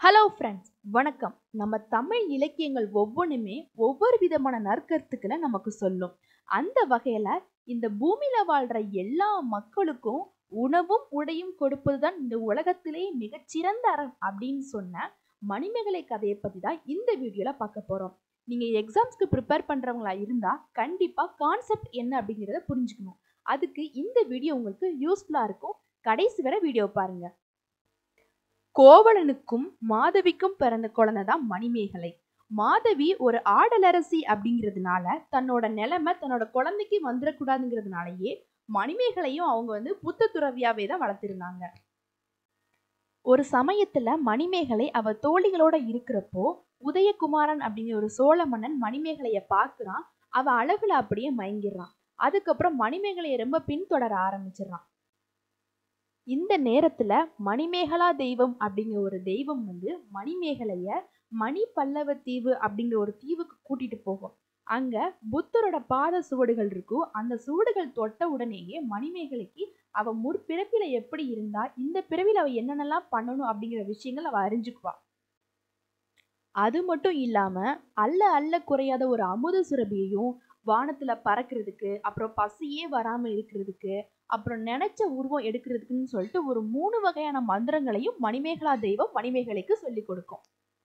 hello friends வணக்கம் நம்ம தமிழ் இலக்கியங்கள் ஒவ்வொன்றுமே ஒவ்வொரு விதமான நற்கருத்துக்களை நமக்கு சொல்லும் அந்த வகையில் இந்த பூமியில் வாழ்கிற எல்லா மக்களுக்கும் உணவும் உடையும் கொடுப்பது தான் இந்த உலகத்திலேயே மிகச்சிறந்த அறம் அப்படின்னு சொன்ன மணிமேகலை கதையை பற்றி தான் இந்த வீடியோவில் பார்க்க போகிறோம் நீங்கள் எக்ஸாம்ஸ்க்கு ப்ரிப்பேர் பண்ணுறவங்களா இருந்தால் கண்டிப்பாக கான்செப்ட் என்ன அப்படிங்கிறத புரிஞ்சுக்கணும் அதுக்கு இந்த வீடியோ உங்களுக்கு யூஸ்ஃபுல்லாக இருக்கும் கடைசி வரை வீடியோ பாருங்க கோவலனுக்கும் மாதவிக்கும் பிறந்த குழந்தை தான் மணிமேகலை மாதவி ஒரு ஆடலரசி அப்படிங்கிறதுனால தன்னோட நிலைமை தன்னோட குழந்தைக்கு வந்துடக்கூடாதுங்கிறதுனாலயே மணிமேகலையும் அவங்க வந்து புத்த துறவியாவே தான் வளர்த்திருந்தாங்க ஒரு சமயத்துல மணிமேகலை அவ தோழிகளோட இருக்கிறப்போ உதயகுமாரன் அப்படிங்கிற ஒரு சோழ மன்னன் மணிமேகலைய பார்க்குறான் அவ அழகுல அப்படியே மயங்கிடுறான் அதுக்கப்புறம் மணிமேகலையை ரொம்ப பின்தொடர ஆரம்பிச்சிடறான் இந்த நேரத்துல மணிமேகலா தெய்வம் அப்படிங்கிற ஒரு தெய்வம் வந்து மணிமேகலைய மணி பல்லவ தீவு அப்படிங்கிற ஒரு தீவுக்கு கூட்டிட்டு போகும் அங்க புத்தரோட பாத சுவடுகள் இருக்கும் அந்த சுவடுகள் தொட்ட உடனேயே மணிமேகலைக்கு அவ முற்பிறப்பில எப்படி இருந்தா இந்த பிறவில அவ என்னென்னலாம் பண்ணணும் அப்படிங்கிற விஷயங்கள் அவ அறிஞ்சுக்குவா அது மட்டும் இல்லாம அல்ல அல்ல குறையாத ஒரு அமுத சுரபியையும் வானத்துல பறக்கிறதுக்கு அப்புறம் பசியே வராம இருக்கிறதுக்கு அப்புறம் நினைச்ச உருவம் எடுக்கிறதுக்குன்னு சொல்லிட்டு ஒரு மூணு வகையான மந்திரங்களையும் மணிமேகலா தெய்வம் மணிமேகலைக்கு சொல்லி கொடுக்கும்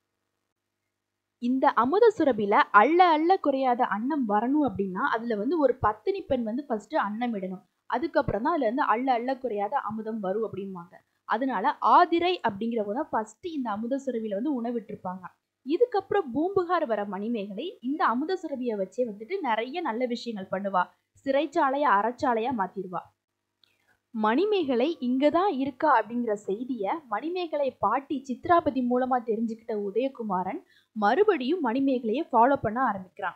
இந்த அமுத சுரபில அள்ள அள்ள குறையாத அன்னம் வரணும் அப்படின்னா அதுல வந்து ஒரு பத்தினி பெண் வந்து ஃபர்ஸ்ட் அன்னம் இடணும் அதுக்கப்புறம் தான் அதுல இருந்து அள்ள அள்ள குறையாத அமுதம் வரும் அப்படிம்பாங்க அதனால ஆதிரை அப்படிங்கிறவங்க தான் ஃபர்ஸ்ட் இந்த அமுத சுரபில வந்து உணவிட்டிருப்பாங்க இதுக்கப்புறம் பூம்புகார் வர மணிமேகலை இந்த அமுத சுரபியை வச்சே வந்துட்டு நிறைய நல்ல விஷயங்கள் பண்ணுவா சிறைச்சாலைய அறச்சாலையா மாத்திடுவா மணிமேகலை இங்க தான் இருக்கா அப்படிங்கிற செய்திய மணிமேகலை பாட்டி சித்ராபதி மூலமா தெரிஞ்சுக்கிட்ட உதயகுமாரன் மறுபடியும் மணிமேகலையை ஃபாலோ பண்ண ஆரம்பிக்கிறான்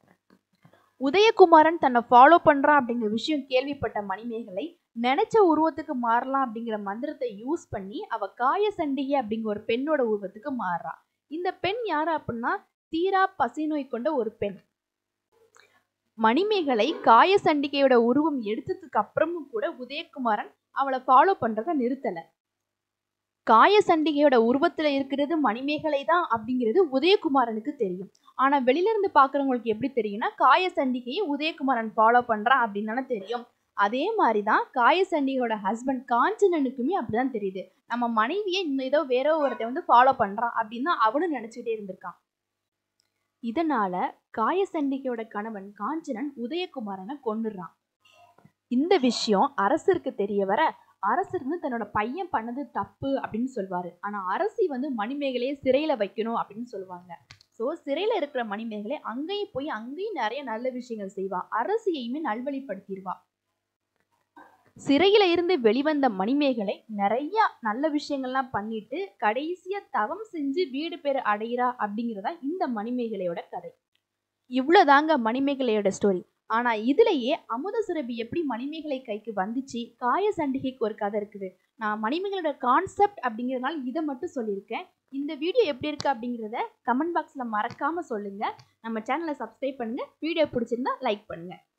உதயகுமாரன் தன்னை ஃபாலோ பண்றான் அப்படிங்கிற விஷயம் கேள்விப்பட்ட மணிமேகலை நினைச்ச உருவத்துக்கு மாறலாம் அப்படிங்கிற மந்திரத்தை யூஸ் பண்ணி அவ காய சண்டிகை அப்படிங்கிற ஒரு பெண்ணோட உருவத்துக்கு மாறுறா இந்த பெண் யாரு அப்படின்னா தீரா பசிநோய் கொண்ட ஒரு பெண் மணிமேகலை காய சண்டிகையோட உருவம் எடுத்ததுக்கு அப்புறமும் கூட உதயகுமாரன் அவளை ஃபாலோ பண்றத நிறுத்தல காய சண்டிகையோட உருவத்துல இருக்கிறது மணிமேகலை தான் அப்படிங்கிறது உதயகுமாரனுக்கு தெரியும் ஆனா வெளியில இருந்து பாக்குறவங்களுக்கு எப்படி தெரியும்னா காய சண்டிகையை உதயகுமாரன் ஃபாலோ பண்றான் அப்படின்னு தானே தெரியும் அதே மாதிரிதான் காய சண்டிகையோட ஹஸ்பண்ட் காஞ்சனனுக்குமே அப்படிதான் தெரியுது நம்ம மனைவியை இன்னும் ஏதோ வேற ஒருத்த வந்து ஃபாலோ பண்றான் அப்படின்னு தான் அவனும் நினைச்சுட்டே இருந்திருக்கான் இதனால காயசண்டிகையோட கணவன் காஞ்சனன் உதயகுமாரனை கொண்டுடுறான் இந்த விஷயம் அரசருக்கு தெரிய வர அரசர் வந்து தன்னோட பையன் பண்ணது தப்பு அப்படின்னு சொல்வாரு ஆனா அரசி வந்து மணிமேகலையை சிறையில வைக்கணும் அப்படின்னு சொல்லுவாங்க ஸோ சிறையில இருக்கிற மணிமேகலை அங்கேயும் போய் அங்கேயும் நிறைய நல்ல விஷயங்கள் செய்வா அரசியையுமே நல்வழிப்படுத்திடுவா சிறையில இருந்து வெளிவந்த மணிமேகலை நிறைய நல்ல விஷயங்கள்லாம் பண்ணிட்டு கடைசியா தவம் செஞ்சு வீடு பேர் அடையிறா அப்படிங்கிறதா இந்த மணிமேகலையோட கதை இவ்வளோதாங்க மணிமேகலையோட ஸ்டோரி ஆனா இதுலயே அமுத சுரபி எப்படி மணிமேகலை கைக்கு வந்துச்சு காய சண்டிகைக்கு ஒரு கதை இருக்குது நான் மணிமேகலையோட கான்செப்ட் அப்படிங்கிறதுனால இதை மட்டும் சொல்லியிருக்கேன் இந்த வீடியோ எப்படி இருக்கு அப்படிங்கிறத கமெண்ட் பாக்ஸ்ல மறக்காம சொல்லுங்க நம்ம சேனலை சப்ஸ்கிரைப் பண்ணுங்க வீடியோ பிடிச்சிருந்தா லைக் பண்ணுங்க